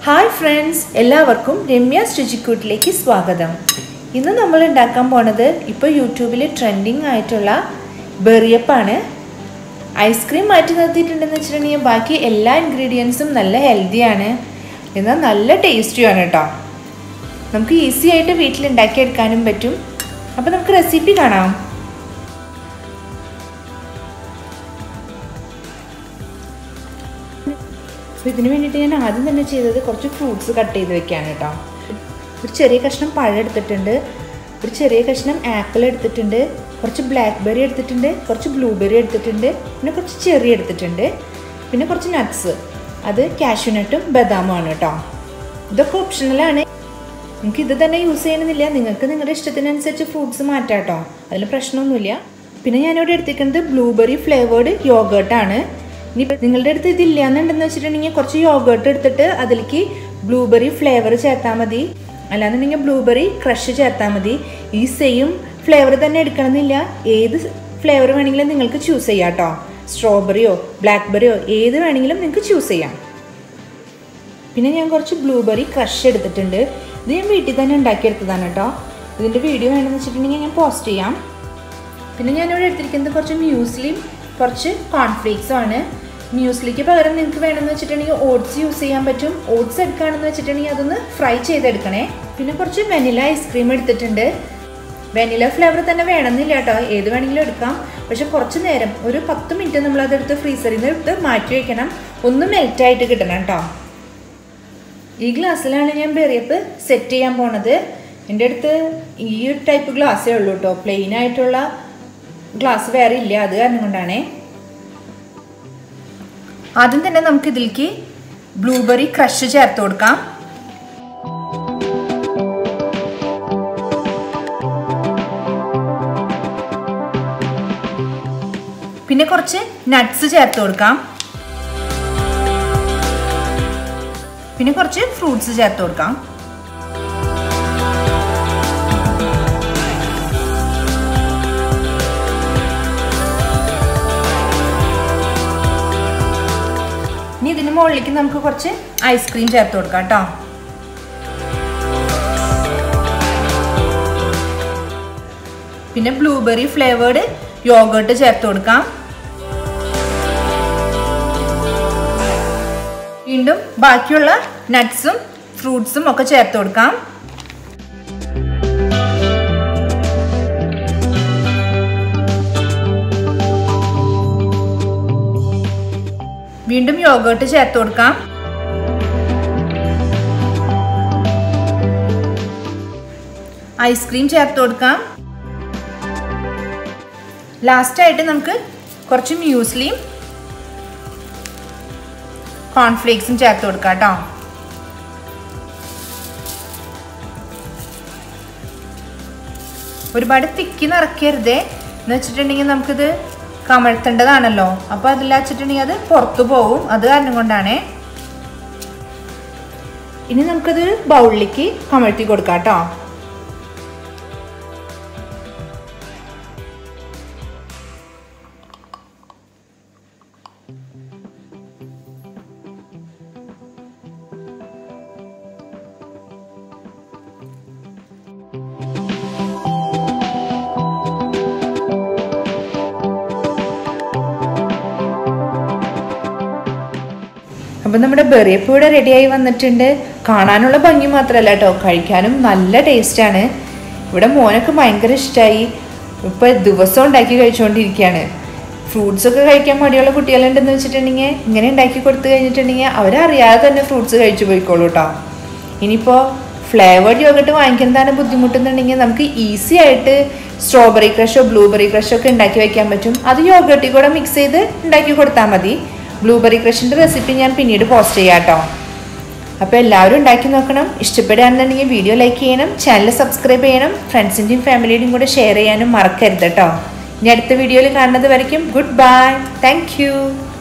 hi friends എല്ലാവർക്കും രമ്യ രുചിക്കൂട്ടിലേക്ക് സ്വാഗതം ഇന്ന് നമ്മൾ ഉണ്ടാക്കാൻ പോണത് ഇപ്പോൾ യൂട്യൂബിൽ ട്രെൻഡിങ് ആയിട്ടുള്ള ബെറിയപ്പാണ് ഐസ്ക്രീം മാറ്റി നിർത്തിയിട്ടുണ്ടെന്ന് വെച്ചിട്ടുണ്ടെങ്കിൽ ബാക്കി എല്ലാ ഇൻഗ്രീഡിയൻസും നല്ല ഹെൽത്തിയാണ് എന്നാൽ നല്ല ടേസ്റ്റിയാണ് കേട്ടോ നമുക്ക് ഈസി ആയിട്ട് വീട്ടിൽ ഉണ്ടാക്കിയെടുക്കാനും പറ്റും അപ്പോൾ നമുക്ക് റെസിപ്പി കാണാം അപ്പോൾ ഇതിന് വേണ്ടിയിട്ട് ഞാൻ ആദ്യം തന്നെ ചെയ്തത് കുറച്ച് ഫ്രൂട്ട്സ് കട്ട് ചെയ്ത് വെക്കാൻ കേട്ടോ ഒരു ചെറിയ കഷ്ണം പഴം എടുത്തിട്ടുണ്ട് ഒരു ചെറിയ കഷ്ണം ആപ്പിൾ എടുത്തിട്ടുണ്ട് കുറച്ച് ബ്ലാക്ക് ബെറി എടുത്തിട്ടുണ്ട് കുറച്ച് ബ്ലൂബെറി എടുത്തിട്ടുണ്ട് പിന്നെ കുറച്ച് ചെറി എടുത്തിട്ടുണ്ട് പിന്നെ കുറച്ച് നട്ട്സ് അത് കാഷ്യൂനട്ടും ബദാമുമാണ് കേട്ടോ ഇതൊക്കെ ഓപ്ഷണലാണ് നിങ്ങൾക്ക് ഇത് തന്നെ യൂസ് ചെയ്യണമെന്നില്ല നിങ്ങൾക്ക് നിങ്ങളുടെ ഇഷ്ടത്തിനനുസരിച്ച് ഫ്രൂട്ട്സ് മാറ്റാം കേട്ടോ അതിൽ പ്രശ്നമൊന്നുമില്ല പിന്നെ ഞാനിവിടെ എടുത്തിരിക്കുന്നത് ബ്ലൂബെറി ഫ്ലേവേർഡ് യോഗേർട്ടാണ് ഇനി നിങ്ങളുടെ അടുത്ത് ഇതില്ല എന്നുണ്ടെന്ന് വെച്ചിട്ടുണ്ടെങ്കിൽ കുറച്ച് യോഗേർട്ട് എടുത്തിട്ട് അതിലേക്ക് ബ്ലൂബെറി ഫ്ലേവർ ചേർത്താൽ മതി അല്ലാന്നുണ്ടെങ്കിൽ ബ്ലൂബെറി ക്രഷ് ചേർത്താൽ മതി ഈ സെയിം ഫ്ലേവർ തന്നെ എടുക്കണമെന്നില്ല ഏത് ഫ്ലേവർ വേണമെങ്കിലും നിങ്ങൾക്ക് ചൂസ് ചെയ്യാം കേട്ടോ സ്ട്രോബെറിയോ ബ്ലാക്ക്ബെറിയോ ഏത് വേണമെങ്കിലും നിങ്ങൾക്ക് ചൂസ് ചെയ്യാം പിന്നെ ഞാൻ കുറച്ച് ബ്ലൂബെറി ക്രഷ് എടുത്തിട്ടുണ്ട് ഇത് ഞാൻ വീട്ടിൽ തന്നെ ഉണ്ടാക്കിയെടുത്തതാണ് കേട്ടോ ഇതിൻ്റെ വീഡിയോ വേണമെന്ന് വെച്ചിട്ടുണ്ടെങ്കിൽ ഞാൻ പോസ്റ്റ് ചെയ്യാം പിന്നെ ഞാനിവിടെ എടുത്തിരിക്കുന്നത് കുറച്ച് മ്യൂസ്ലിയും കുറച്ച് കോൺഫ്ലേക്സും ആണ് മ്യൂസ്ലിക്ക് പകരം നിങ്ങൾക്ക് വേണമെന്ന് വെച്ചിട്ടുണ്ടെങ്കിൽ ഓട്സ് യൂസ് ചെയ്യാൻ പറ്റും ഓട്സ് എടുക്കുകയാണെന്ന് വെച്ചിട്ടുണ്ടെങ്കിൽ അതൊന്ന് ഫ്രൈ ചെയ്തെടുക്കണേ പിന്നെ കുറച്ച് വെനില ഐസ്ക്രീം എടുത്തിട്ടുണ്ട് വെനില ഫ്ലേവർ തന്നെ വേണമെന്നില്ല കേട്ടോ ഏത് വേണമെങ്കിലും എടുക്കാം പക്ഷെ കുറച്ച് നേരം ഒരു പത്ത് മിനിറ്റ് നമ്മൾ അതെടുത്ത് ഫ്രീസറിൽ നിന്ന് എടുത്ത് മാറ്റി വയ്ക്കണം ഒന്ന് മെൽറ്റായിട്ട് കിട്ടണം കേട്ടോ ഈ ഗ്ലാസ്സിലാണ് ഞാൻ ബെറിയപ്പ് സെറ്റ് ചെയ്യാൻ പോണത് എൻ്റെ അടുത്ത് ഈ ഒരു ടൈപ്പ് ഗ്ലാസ്സേ ഉള്ളൂ കേട്ടോ പ്ലെയിൻ ആയിട്ടുള്ള ഗ്ലാസ് വേറെ ഇല്ല അത് കാരണം കൊണ്ടാണേ ആദ്യം തന്നെ നമുക്ക് ഇതിലേക്ക് ബ്ലൂബെറി ക്രഷ് ചേർത്ത് കൊടുക്കാം പിന്നെ കുറച്ച് നട്ട്സ് ചേർത്ത് കൊടുക്കാം പിന്നെ കുറച്ച് ഫ്രൂട്ട്സ് ചേർത്ത് കൊടുക്കാം ഇനി ഇതിന് മുകളിലേക്ക് നമുക്ക് കുറച്ച് ഐസ്ക്രീം ചേർത്ത് കൊടുക്കാം കേട്ടോ പിന്നെ ബ്ലൂബെറി ഫ്ലേവേർഡ് യോഗേർട്ട് ചേർത്ത് കൊടുക്കാം വീണ്ടും ബാക്കിയുള്ള നട്ട്സും ഫ്രൂട്ട്സും ഒക്കെ ചേർത്ത് കൊടുക്കാം വീണ്ടും യോഗേർട്ട് ചേർത്ത് കൊടുക്കാം ഐസ്ക്രീം ചേർത്ത് കൊടുക്കാം ലാസ്റ്റായിട്ട് നമുക്ക് കുറച്ച് മ്യൂസ്ലിയും കോൺഫ്ലേക്സും ചേർത്ത് കൊടുക്കാം കേട്ടോ ഒരുപാട് തിക്കി നിറക്കരുതേ എന്ന് വെച്ചിട്ടുണ്ടെങ്കിൽ നമുക്കിത് കമഴ്ത്തേണ്ടതാണല്ലോ അപ്പോൾ അതിൽ വെച്ചിട്ടുണ്ടെങ്കിൽ അത് പുറത്തു പോകും അത് കാരണം കൊണ്ടാണേ ഇനി നമുക്കത് ബൗളിലേക്ക് കമഴ്ത്തി കൊടുക്കാം കേട്ടോ അപ്പം നമ്മുടെ ബെറിയപ്പ് ഇവിടെ റെഡിയായി വന്നിട്ടുണ്ട് കാണാനുള്ള ഭംഗി മാത്രമല്ല കേട്ടോ കഴിക്കാനും നല്ല ടേസ്റ്റാണ് ഇവിടെ മോനൊക്കെ ഭയങ്കര ഇഷ്ടമായി ഇപ്പം ദിവസം ഉണ്ടാക്കി കഴിച്ചുകൊണ്ടിരിക്കുകയാണ് ഫ്രൂട്ട്സ് ഒക്കെ കഴിക്കാൻ മടിയുള്ള കുട്ടികളുണ്ടെന്ന് വെച്ചിട്ടുണ്ടെങ്കിൽ ഇങ്ങനെ ഉണ്ടാക്കി കൊടുത്തു കഴിഞ്ഞിട്ടുണ്ടെങ്കിൽ അവരറിയാതെ തന്നെ ഫ്രൂട്ട്സ് കഴിച്ചു പോയിക്കോളൂ കേട്ടോ ഇനിയിപ്പോൾ ഫ്ലേവേർഡ് യോഗട്ട് വാങ്ങിക്കുന്നതാണ് ബുദ്ധിമുട്ടെന്നുണ്ടെങ്കിൽ നമുക്ക് ഈസി ആയിട്ട് സ്ട്രോബെറി ക്രഷോ ബ്ലൂബെറി ക്രഷോ ഒക്കെ ഉണ്ടാക്കി വെക്കാൻ പറ്റും അത് യോഗട്ടിൽ കൂടെ മിക്സ് ചെയ്ത് ഉണ്ടാക്കി കൊടുത്താൽ മതി ബ്ലൂബെറി ക്രഷിൻ്റെ റെസിപ്പി ഞാൻ പിന്നീട് പോസ്റ്റ് ചെയ്യാം കേട്ടോ അപ്പോൾ എല്ലാവരും ഉണ്ടാക്കി നോക്കണം ഇഷ്ടപ്പെടുകയാണെന്നുണ്ടെങ്കിൽ വീഡിയോ ലൈക്ക് ചെയ്യണം ചാനൽ സബ്സ്ക്രൈബ് ചെയ്യണം ഫ്രണ്ട്സിൻ്റെയും ഫാമിലിയുടെയും കൂടെ ഷെയർ ചെയ്യാനും മറക്കരുത് കേട്ടോ ഇനി അടുത്ത വീഡിയോയിൽ കാണുന്നത് വരയ്ക്കും ഗുഡ് ബൈ താങ്ക്